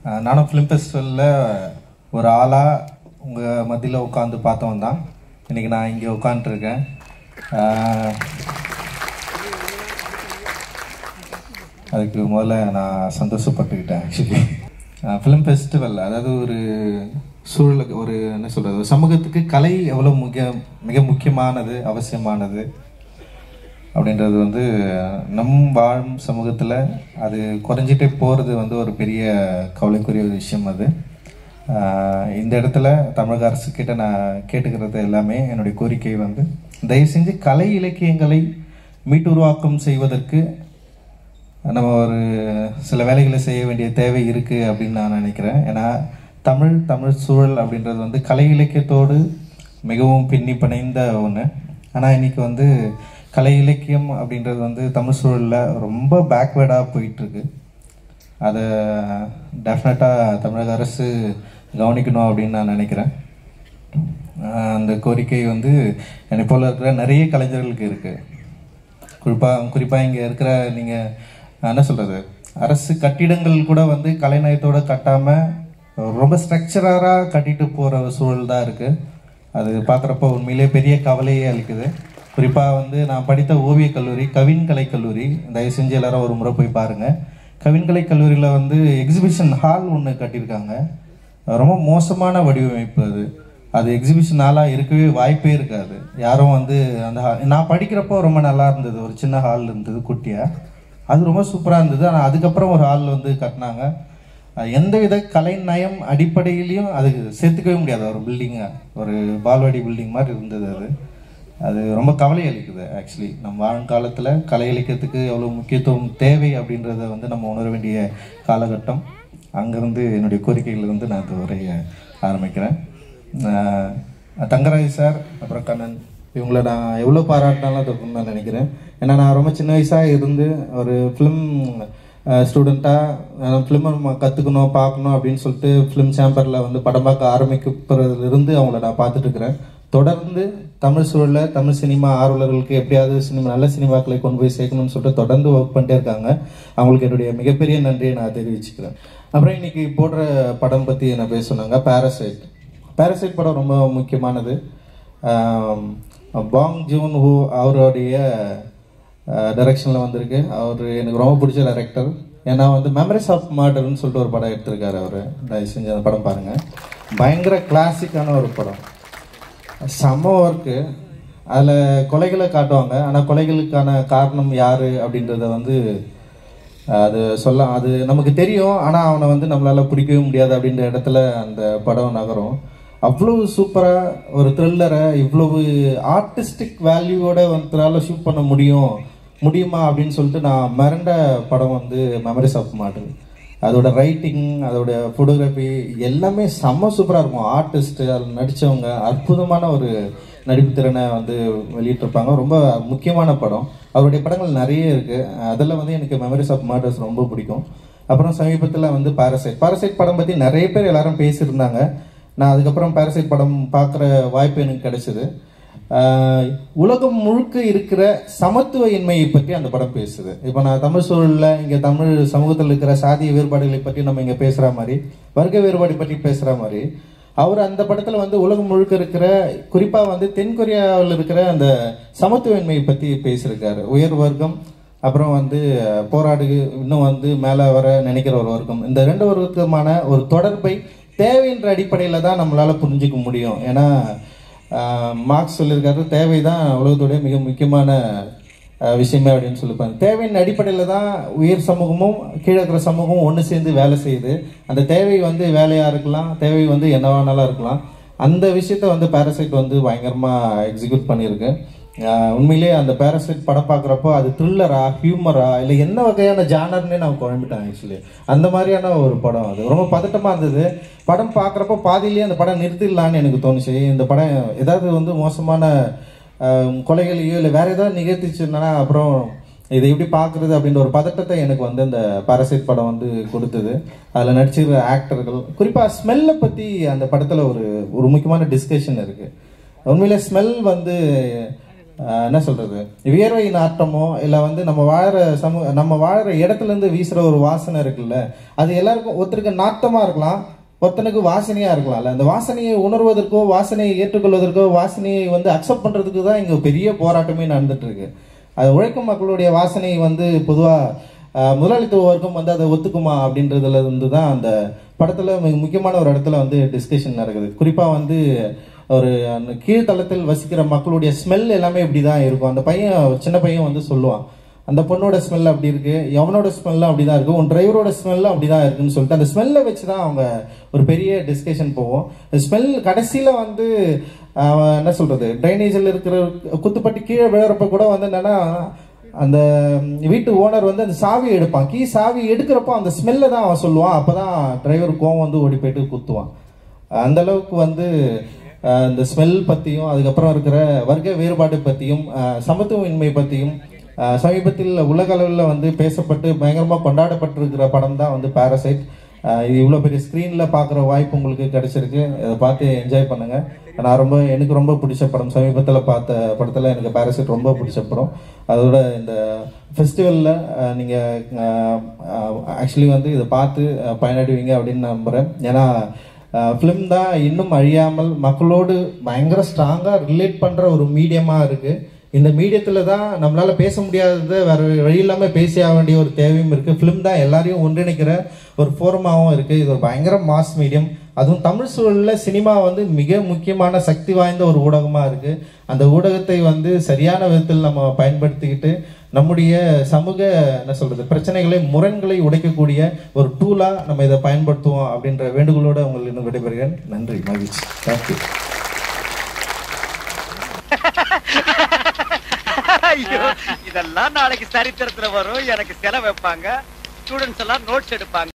அஹ் நானும் ஃபிலிம் ஃபெஸ்டிவலில் ஒரு ஆளாக உங்கள் மத்தியில் உட்காந்து பார்த்தவன் தான் இன்றைக்கி நான் இங்கே உட்காந்துருக்கேன் அதுக்கு முதல்ல நான் சந்தோஷப்பட்டுக்கிட்டேன் ஆக்சுவலி ஃபிலிம் ஃபெஸ்டிவல் அதாவது ஒரு சூழலுக்கு ஒரு என்ன சொல்கிறது ஒரு சமூகத்துக்கு கலை எவ்வளோ முக்கிய மிக முக்கியமானது அவசியமானது அப்படின்றது வந்து நம் வாழும் சமூகத்தில் அது குறைஞ்சிட்டே போகிறது வந்து ஒரு பெரிய கவலைக்குரிய ஒரு விஷயம் அது ஆஹ் இந்த இடத்துல தமிழக அரசு கிட்ட நான் கேட்டுக்கிறது எல்லாமே என்னுடைய கோரிக்கை வந்து தயவு செஞ்சு கலை இலக்கியங்களை மீட்டுருவாக்கம் செய்வதற்கு நம்ம ஒரு சில வேலைகளை செய்ய வேண்டிய தேவை இருக்குது அப்படின்னு நான் நினைக்கிறேன் ஏன்னா தமிழ் தமிழ் சூழல் அப்படின்றது வந்து கலை இலக்கியத்தோடு மிகவும் பின்னி பிணைந்த ஒன்று ஆனால் இன்னைக்கு வந்து கலை இலக்கியம் அப்படின்றது வந்து தமிழ் சூழலில் ரொம்ப பேக்வேர்டாக போயிட்டுருக்கு அதை டெஃபினட்டாக தமிழக அரசு கவனிக்கணும் அப்படின்னு நான் நினைக்கிறேன் ஆஹ் அந்த கோரிக்கை வந்து என்னை போல இருக்கிற நிறைய கலைஞர்களுக்கு இருக்குது குறிப்பாக குறிப்பாக இங்கே இருக்கிற நீங்கள் என்ன சொல்கிறது அரசு கட்டிடங்கள் கூட வந்து கலைநயத்தோடு கட்டாமல் ரொம்ப ஸ்ட்ரக்சராக கட்டிட்டு போகிற ஒரு சூழல் தான் இருக்குது அது பார்க்குறப்ப உண்மையிலே பெரிய கவலையே அளிக்குது குறிப்பாக வந்து நான் படித்த ஓவியக் கல்லூரி கவின் கலை கல்லூரி தயவு செஞ்சு எல்லாரும் ஒரு முறை போய் பாருங்கள் கவின் கலை கல்லூரியில் வந்து எக்ஸிபிஷன் ஹால் ஒன்று கட்டியிருக்காங்க ரொம்ப மோசமான வடிவமைப்பு அது அது எக்ஸிபிஷன் ஹாலாக இருக்கவே வாய்ப்பே இருக்காது யாரும் வந்து அந்த hall- நான் படிக்கிறப்போ ரொம்ப நல்லா இருந்தது ஒரு சின்ன ஹால் இருந்தது குட்டியாக அது ரொம்ப சூப்பராக இருந்தது ஆனால் அதுக்கப்புறம் ஒரு ஹால் வந்து கட்டினாங்க அஹ் எந்தவித கலை நயம் அடிப்படையிலையும் அது சேர்த்துக்கவே முடியாது ஒரு பில்டிங்கை ஒரு பால்வாடி பில்டிங் மாதிரி இருந்தது அது அது ரொம்ப கவலை அளிக்குது ஆக்சுவலி நம்ம வாழும் காலத்தில் கலை இலக்கியத்துக்கு எவ்வளோ முக்கியத்துவம் தேவை அப்படின்றத வந்து நம்ம உணர வேண்டிய காலகட்டம் அங்கேருந்து என்னுடைய கோரிக்கைகள் வந்து நான் இந்த உரையை ஆரம்பிக்கிறேன் ஆஹ் தங்கராஜ் சார் அப்புறம் கண்ணன் இவங்கள நான் எவ்வளோ பாராட்டினாலும் அது இருக்கும்னு நான் நினைக்கிறேன் ஏன்னா நான் ரொம்ப சின்ன வயசாக இருந்து ஒரு ஃபிலிம் ஸ்டூடெண்ட்டாக ஃபிலிம் நம்ம கற்றுக்கணும் பார்க்கணும் அப்படின்னு சொல்லிட்டு ஃபிலிம் சேம்பரில் வந்து படம் பார்க்க ஆரம்பிக்கிறதுலேருந்து அவங்கள நான் பார்த்துட்டு இருக்கிறேன் தொடர்ந்து தமிழ் சூழலில் தமிழ் சினிமா ஆர்வலர்களுக்கு எப்படியாவது சினிமா நல்ல சினிமாக்களை கொண்டு போய் சேர்க்கணும்னு சொல்லிட்டு தொடர்ந்து ஒர்க் பண்ணிட்டே இருக்காங்க அவங்களுக்கு என்னுடைய மிகப்பெரிய நன்றியை நான் தெரிவிச்சுக்கிறேன் அப்புறம் இன்னைக்கு போடுற படம் பற்றி நான் பேச சொன்னாங்க பாரசைட் பாரசைட் படம் ரொம்ப முக்கியமானது ஆம், பாங் ஜூன் ஹூ அவருடைய டைரக்ஷனில் வந்திருக்கு அவர் எனக்கு ரொம்ப பிடிச்ச டைரக்டர் ஏன்னா வந்து மெமரிஸ் ஆஃப் மர்டர்னு சொல்லிட்டு ஒரு படம் எடுத்திருக்காரு அவர் தயவு செஞ்சு அந்த படம் பாருங்கள் பயங்கர கிளாசிக்கான ஒரு படம் செம்ம ஒர்க்கு அதில் கொலைகளை காட்டுவாங்க ஆனால் கொலைகளுக்கான காரணம் யார் அப்படின்றத வந்து அது சொல்ல அது நமக்கு தெரியும் ஆனால் அவனை வந்து நம்மளால் பிடிக்கவே முடியாது அப்படின்ற இடத்துல அந்த படம் நகரும் அவ்வளவு சூப்பராக ஒரு த்ரில்லரை இவ்வளவு ஆர்டிஸ்டிக் வேல்யூவோட ஒருத்தரால் ஷூட் பண்ண முடியும் முடியுமா அப்படின்னு சொல்லிட்டு நான் மிரண்ட படம் வந்து மெமரிஸ் ஆஃப் மாடல் அதோட ரைட்டிங் அதோட ஃபோட்டோகிராஃபி எல்லாமே செம்ம சூப்பராக இருக்கும் ஆர்டிஸ்ட் அதில் நடித்தவங்க அற்புதமான ஒரு நடிப்பு திறனை வந்து வெளியிட்டிருப்பாங்க ரொம்ப முக்கியமான படம் அவருடைய படங்கள் நிறைய இருக்குது அதில் வந்து எனக்கு மெமரிஸ் ஆஃப் மர்டர்ஸ் ரொம்ப பிடிக்கும் அப்புறம் சமீபத்தில் வந்து பாரசைட் பாரசைட் படம் பற்றி நிறைய பேர் எல்லாரும் பேசியிருந்தாங்க நான் அதுக்கப்புறம் பாரசைட் படம் பார்க்குற வாய்ப்பு எனக்கு கிடைச்சிது ஆஹ் உலகம் முழுக்க இருக்கிற சமத்துவ இன்மையை பற்றி அந்த படம் பேசுது இப்போ நான் தமிழ் சூழலில் இங்கே தமிழ் சமூகத்தில் இருக்கிற சாதிய வேறுபாடுகளை பற்றி நம்ம இங்கே பேசுகிற மாதிரி வர்க்க வேறுபாடு பற்றி பேசுகிற மாதிரி அவர் அந்த படத்தில் வந்து உலகம் முழுக்க இருக்கிற குறிப்பாக வந்து தென்கொரியாவில் இருக்கிற அந்த சமத்துவமின்மையை பற்றி பேசியிருக்காரு உயர் வர்க்கம் அப்புறம் வந்து போராடு இன்னும் வந்து மேலே வர நினைக்கிற ஒரு வர்க்கம் இந்த ரெண்டு வர்க்கமான ஒரு தொடர்பை தேவைன்ற அடிப்படையில் தான் நம்மளால் புரிஞ்சுக்க முடியும் ஏன்னா ஆஹ், மார்க்ஸ் சொல்லியிருக்காரு தேவை தான் உலகத்துடைய மிக முக்கியமான ஆஹ், விஷயமே அப்படின்னு சொல்லிப்பாங்க தேவையின் அடிப்படையில் தான் உயர் சமூகமும் கீழே இருக்கிற சமூகமும் ஒன்று சேர்ந்து வேலை செய்யுது அந்த தேவை வந்து வேலையாக இருக்கலாம் தேவை வந்து என்னவானாலும் இருக்கலாம் அந்த விஷயத்த வந்து பாரசைட் வந்து பயங்கரமாக எக்ஸிக்யூட் பண்ணியிருக்கு ஆஹ் உண்மையிலேயே அந்த பேரசைட் படம் பார்க்குறப்போ அது த்ரில்லரா ஹியூமரா இல்லை என்ன வகையான ஜானர்னே நான் குழம்பிட்டேன் ஆக்சுவலி அந்த மாதிரியான ஒரு படம் அது ரொம்ப பதட்டமாக இருந்தது படம் பார்க்குறப்போ பாதியிலேயே அந்த படம் நிறுத்திடலான்னு எனக்கு தோணுச்சு இந்த படம் ஏதாவது வந்து மோசமான ஆஹ், கொலைகளையோ இல்லை வேற ஏதாவது நிகழ்த்திச்சுன்னா அப்புறம் இதை எப்படி பார்க்குறது அப்படின்ற ஒரு பதட்டத்தை எனக்கு வந்து இந்த பாரசைட் படம் வந்து கொடுத்தது அதில் நடிச்சிருக்கிற ஆக்டர்கள் குறிப்பாக ஸ்மெல்லை பற்றி அந்த படத்தில் ஒரு ஒரு முக்கியமான டிஸ்கஷன் இருக்குது உண்மையிலே ஸ்மெல் வந்து ஆஹ் என்ன சொல்றது வியர்வை நாட்டமோ இல்ல வந்து நம்ம வாழற சமூக நம்ம வாழற இடத்துல இருந்து வீசுற ஒரு வாசனை இருக்குல்ல அது எல்லாருக்கும் ஒருத்தருக்கு நாட்டமா இருக்கலாம் ஒருத்தனுக்கு வாசனையா இருக்கலாம்ல அந்த வாசனையை உணர்வதற்கோ வாசனையை ஏற்றுக்கொள்வதற்கோ வாசனையை வந்து அக்செப்ட் பண்றதுக்கு தான் இங்க பெரிய போராட்டமே நடந்துட்டு இருக்கு அது உழைக்கும் மக்களுடைய வாசனை வந்து பொதுவா ஆஹ், முதலாளித்துவ வர்க்கம் வந்து அதை ஒத்துக்குமா அப்படின்றதுல இருந்து தான் அந்த படத்துல மிக முக்கியமான ஒரு இடத்துல வந்து டிஸ்கஷன் நடக்குது குறிப்பா வந்து ஒரு அந்த கீழ்த்தளத்தில் வசிக்கிற மக்களுடைய ஸ்மெல் எல்லாமே இப்படி தான் இருக்கும் அந்த பையன் சின்ன பையன் வந்து சொல்லுவான் அந்த பொண்ணோட ஸ்மெல் அப்படி இருக்கு எவனோட ஸ்மெல்லும் அப்படி தான் இருக்கு உன் டிரைவரோட ஸ்மெல்லும் அப்படி தான் இருக்குன்னு சொல்லிட்டு அந்த ஸ்மெல்லை வச்சு தான் அவங்க ஒரு பெரிய டிஸ்கஷன் போவோம் ஸ்மெல் கடைசியில வந்து ஆஹ், என்ன சொல்றது ட்ரைனேஜில் இருக்கிற குத்துப்பட்டி கீழே விழுறப்ப கூட வந்து என்னன்னா அந்த வீட்டு ஓனர் வந்து அந்த சாவி எடுப்பான் கீ சாவி எடுக்கிறப்போ அந்த ஸ்மெல்லை தான் அவன் சொல்லுவான் அப்பதான் டிரைவர் கோவம் வந்து ஓடி போயிட்டு குத்துவான் அந்த அளவுக்கு வந்து அஹ், இந்த ஸ்மெல் பற்றியும் அதுக்கப்புறம் இருக்கிற வர்க்க வேறுபாடு பற்றியும் அஹ், சமத்துவமின்மை பற்றியும் அஹ், சமீபத்தில் உலக அளவில் வந்து பேசப்பட்டு பயங்கரமாக கொண்டாடப்பட்டிருக்கிற படம் தான் வந்து பாரசைட் இது இவ்வளோ பெரிய ஸ்க்ரீனில் பார்க்குற வாய்ப்பு உங்களுக்கு கிடைச்சிருக்கு இதை பார்த்து என்ஜாய் பண்ணுங்க நான் ரொம்ப எனக்கு ரொம்ப பிடிச்ச படம் சமீபத்தில் பார்த்த படத்தில் எனக்கு பாரசைட் ரொம்ப பிடிச்ச படம் அதோட இந்த ஃபெஸ்டிவலில் நீங்கள் ஆக்சுவலி வந்து இதை பார்த்து அஹ், பயனடைவீங்க அப்படின்னு நம்புகிறேன் ஏன்னா ஃபிலிம் தான் இன்னும் அழியாமல் மக்களோடு பயங்கர ஸ்ட்ராங்காக ரிலேட் பண்ணுற ஒரு மீடியமாக இருக்குது இந்த மீடியத்தில் தான் நம்மளால பேச முடியாததை வேற வழி இல்லாமல் பேசி ஆக வேண்டிய ஒரு தேவையும் இருக்குது ஃபிலிம் தான் எல்லாரையும் ஒன்றிணைக்கிற ஒரு ஃபோரமாகவும் இருக்குது இது ஒரு பயங்கர மாஸ் மீடியம் அதுவும் தமிழ் சூழலில் சினிமா வந்து மிக முக்கியமான சக்தி வாய்ந்த ஒரு ஊடகமாக இருக்குது அந்த ஊடகத்தை வந்து சரியான விதத்தில் நம்ம பயன்படுத்திக்கிட்டு நம்முடைய சமூக என்ன சொல்றது பிரச்சனைகளை முரண்களை உடைக்கக்கூடிய ஒரு டூலா நம்ம இதை பயன்படுத்துவோம் அப்படின்ற வேண்டுகோளோட உங்களுக்கு விடைபெறுகிறேன் நன்றி மகிழ்ச்சி தேங்க்யூ ஐயோ இதெல்லாம் நாளைக்கு சரித்திரத்துல வரும் எனக்கு செலவு வைப்பாங்க ஸ்டூடெண்ட்ஸ் எல்லாம் நோட்ஸ் எடுப்பாங்க